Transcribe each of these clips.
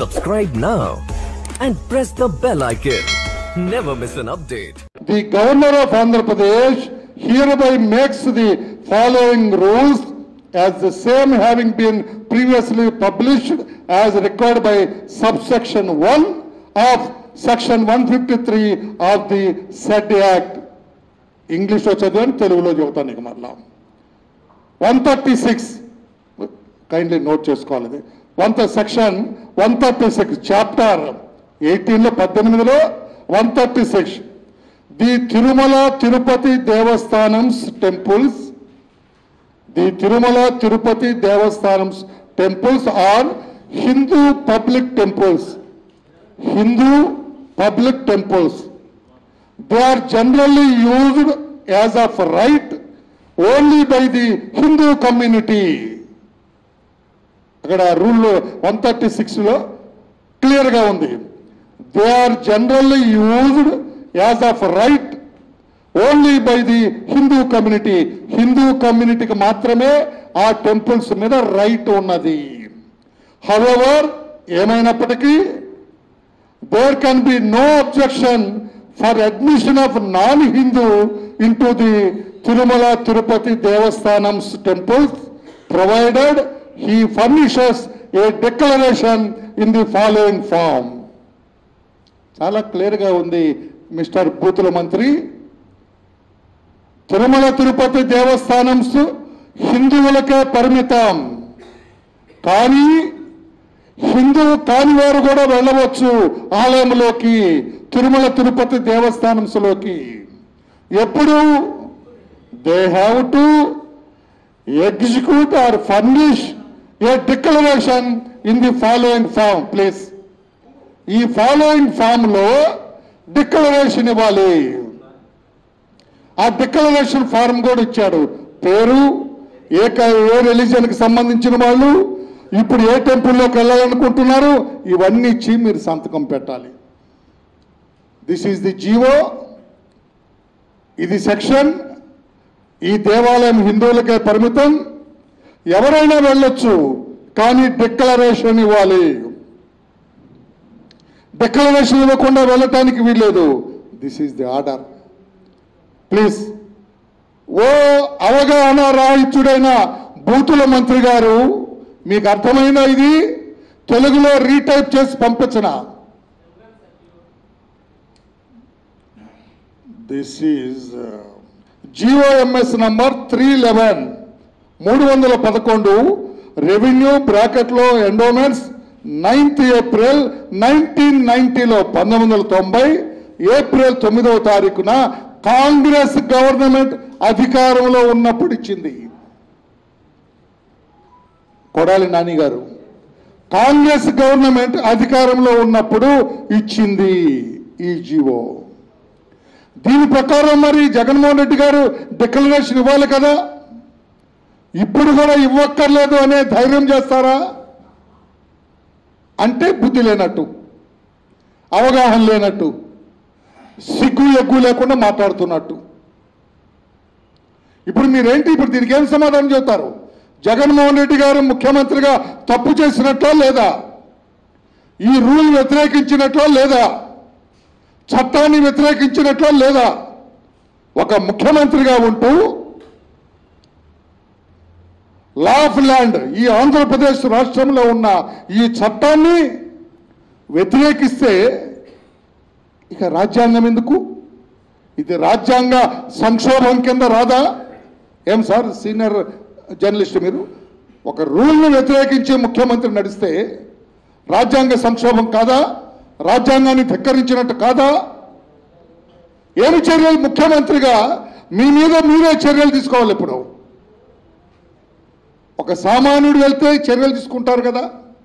Subscribe now and press the bell icon. Never miss an update. The Governor of Andhra Pradesh hereby makes the following rules as the same having been previously published as required by subsection 1 of section 153 of the said act. ఇంగ్లీష్లో చదివాను తెలుగులో చెబుతాను నీకు మరలా one thirty six kindly note చేసుకోవాలి ఇది one section one thirty six chapter ఎయిటీన్లో పద్దెనిమిదిలో one thirty six the Tirumala Tirupati Devasthanams temples the Tirumala Tirupati Devasthanams temples are Hindu public temples Hindu public temples they are generally used as of right only by the Hindu community. అక్కడ rule one thirty సిక్స్లో క్లియర్గా ఉంది they are generally used as of right only by the Hindu community Hindu కమ్యూనిటీకి మాత్రమే ఆ temples మీద right ఉన్నది however ఏమైనప్పటికీ there can be no objection for admission of non-Hindu into the Tirumala Tirupati Devasthanam's temples, provided he furnishes a declaration in the following form. చాలా క్లియర్గా ఉంది mister బూతుల మంత్రి తిరుమల తిరుపతి దేవస్థానమ్స్ హిందువులకే పరిమితం కానీ హిందూ కాని వారు కూడా వెళ్ళవచ్చు ఆలయంలోకి తిరుమల తిరుపతి దేవస్థానంలోకి ఎప్పుడు they have to execute or furnish a declaration in the following form please ఈ ఫాలోయింగ్ ఫామ్ లో డిక్లరేషన్ ఇవ్వాలి ఆ డిక్లరేషన్ ఫారం కూడా ఇచ్చాడు పేరు ఏ క- ఏ రిలీజన్ కి సంబంధించిన వాళ్ళు ఇప్పుడు ఏ టెంపుల్లోకి వెళ్ళాలనుకుంటున్నారు ఇవన్నీ ఇచ్చి మీరు సంతకం పెట్టాలి దిస్ ఈజ్ ది జీవో ఇది సెక్షన్ ఈ దేవాలయం హిందువులకే పరిమితం ఎవరైనా వెళ్ళొచ్చు కానీ డిక్లరేషన్ ఇవ్వాలి డిక్లరేషన్ ఇవ్వకుండా వెళ్ళటానికి వీల్లేదు this is the order please ఓ అవగాహన రాహిత్యుడైన బూతుల మంత్రి గారు మీకు అర్థమైన ఇది తెలుగులో రీటైప్ చేసి పంపించిన this is GOMS number three eleven మూడు వందల పదకొండు రెవెన్యూ బ్రాకెట్లో ఎండోమెంట్స్ నైన్త్ ఏప్రిల్ నైన్టీన్ నైన్టీలో పంతొమ్మిది వందల తొంభై ఏప్రిల్ తొమ్మిదవ తారీఖున కాంగ్రెస్ గవర్నమెంట్ అధికారంలో ఉన్నప్పుడు ఇచ్చింది కొడాలి నాని గారు కాంగ్రెస్ గవర్నమెంట్ అధికారంలో ఉన్నప్పుడు ఇచ్చింది ఈ జీవో దీని ప్రకారం మరి జగన్మోహన్ రెడ్డి గారు డిక్లరేషన్ ఇవ్వాలి కదా ఇప్పుడు కూడా ఇవ్వక్కర్లేదు అనే ధైర్యం చేస్తారా అంటే బుద్ధి లేనట్టు అవగాహన లేనట్టు సిగ్గు ఎగ్గు లేకుండా మాట్లాడుతున్నట్టు ఇప్పుడు మీరేంటి ఇప్పుడు దీనికి ఏం సమాధానం చెబుతారు జగన్మోహన్ రెడ్డి గారు ముఖ్యమంత్రిగా తప్పు చేసినట్లా లేదా ఈ రూల్ వ్యతిరేకించినట్లా లేదా చట్టాన్ని వ్యతిరేకించినట్లా లేదా ఒక ముఖ్యమంత్రిగా ఉంటూ లా ఆఫ్ ల్యాండ్ ఈ ఆంధ్రప్రదేశ్ రాష్ట్రంలో ఉన్న ఈ చట్టాన్ని వ్యతిరేకిస్తే ఇక రాజ్యాంగం ఎందుకు ఇది రాజ్యాంగ సంక్షోభం కింద రాదా ఏం సార్ సీనియర్ జర్నలిస్ట్ మీరు ఒక రూల్ను వ్యతిరేకించి ముఖ్యమంత్రి నడిస్తే రాజ్యాంగ సంక్షోభం కాదా రాజ్యాంగాన్ని ధిక్కరించినట్టు కాదా ఏమి చర్యలు ముఖ్యమంత్రిగా మీ మీద మీరే చర్యలు తీసుకోవాలి ఇప్పుడు ఒక సామాన్యుడు వెళ్తే చర్యలు తీసుకుంటారు కదా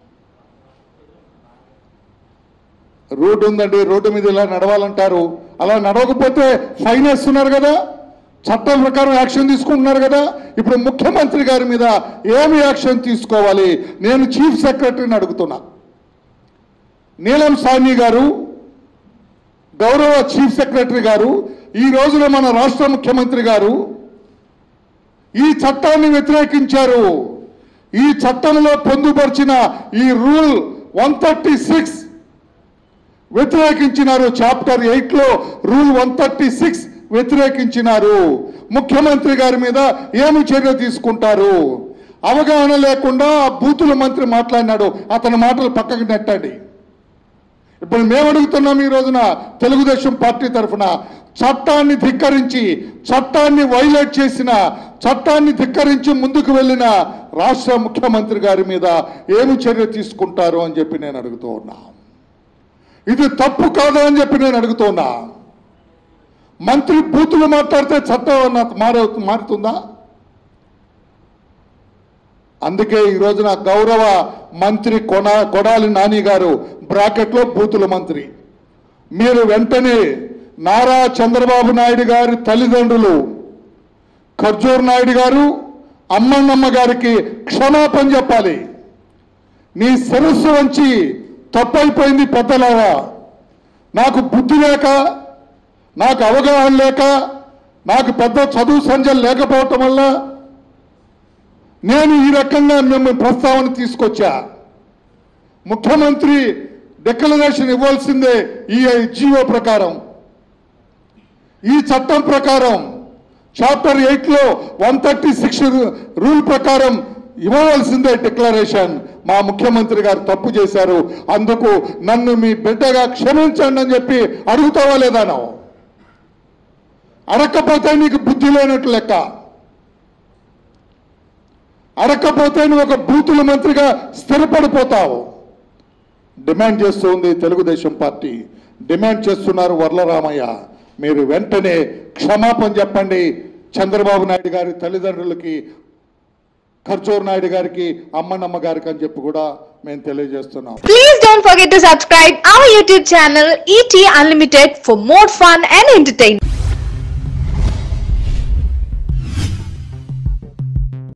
రోడ్డు ఉందండి రోడ్డు మీద ఇలా నడవాలంటారు అలా నడవకపోతే ఫైన్ వేస్తున్నారు కదా చట్టం ప్రకారం యాక్షన్ తీసుకుంటున్నారు కదా ఇప్పుడు ముఖ్యమంత్రి గారి మీద ఏమి యాక్షన్ తీసుకోవాలి నేను చీఫ్ సెక్రటరీని అడుగుతున్నా నీలం సాహ్ని గారు గౌరవ చీఫ్ సెక్రటరీ గారు ఈ రోజున మన రాష్ట్ర ముఖ్యమంత్రి గారు ఈ చట్టాన్ని వ్యతిరేకించారు ఈ చట్టంలో పొందుపరిచిన ఈ రూల్ వన్ థర్టీ సిక్స్ వ్యతిరేకించినారు చాప్టర్ ఎయిట్ లో రూల్ వన్ థర్టీ సిక్స్ వ్యతిరేకించినారు ముఖ్యమంత్రి గారి మీద ఏమి చర్య తీసుకుంటారు అవగాహన లేకుండా ఆ బూతుల మంత్రి మాట్లాడినాడు అతని మాటలు పక్కకు నెట్టండి ఇప్పుడు మేము అడుగుతున్నాం ఈ రోజున తెలుగుదేశం పార్టీ తరఫున చట్టాన్ని ధిక్కరించి చట్టాన్ని వైలేట్ చేసిన చట్టాన్ని ధిక్కరించి ముందుకు వెళ్ళిన రాష్ట్ర ముఖ్యమంత్రి గారి మీద ఏమి చర్య తీసుకుంటారు అని చెప్పి నేను అడుగుతూ ఉన్నా ఇది తప్పు కాదా అని చెప్పి నేను అడుగుతున్నా మంత్రి బూతులు మాట్లాడితే చట్టం అన్న మార మారుతుందా అందుకే ఈ రోజున గౌరవ మంత్రి కొన కొడాలి నాని గారు బ్రాకెట్లో బూతుల మంత్రి మీరు వెంటనే నారా చంద్రబాబు నాయుడు గారి తల్లిదండ్రులు ఖర్జూర్ నాయుడు గారు అమ్మన్నమ్మ గారికి క్షమాపణ చెప్పాలి నీ శిరస్సు వంచి తప్పైపోయింది పెద్దలారా నాకు బుద్ధి లేక నాకు అవగాహన లేక నాకు పెద్ద చదువు సంజలు లేకపోవటం వల్ల నేను ఈ రకంగా మేము ప్రస్తావన తీసుకొచ్చా ముఖ్యమంత్రి డిక్లరేషన్ ఇవ్వాల్సిందే ఈ జీవో ప్రకారం ఈ చట్టం ప్రకారం చాప్టర్ ఎయిట్ లో వన్ థర్టీ సిక్స్ రూల్ ప్రకారం ఇవ్వవలసిందే డిక్లరేషన్ మా ముఖ్యమంత్రి గారు తప్పు చేశారు అందుకు నన్ను మీ బిడ్డగా క్షమించండి అని చెప్పి అడుగుతావా లేదా నువ్వు అడగకపోతే నీకు బుద్ధి లేనట్లు లెక్క అడగకపోతే నువ్వు ఒక బూతుల మంత్రిగా స్థిరపడిపోతావు డిమాండ్ చేస్తుంది తెలుగుదేశం పార్టీ డిమాండ్ చేస్తున్నారు వర్లరామయ్య మీరు వెంటనే క్షమాపణ చెప్పండి చంద్రబాబు నాయుడు గారి తల్లిదండ్రులకి ఖర్చూర్ నాయుడు గారికి అమ్మనమ్మ గారికి అని చెప్పి కూడా మేము తెలియజేస్తున్నాం Please don't forget to subscribe our YouTube channel ET Unlimited for more fun and entertainment.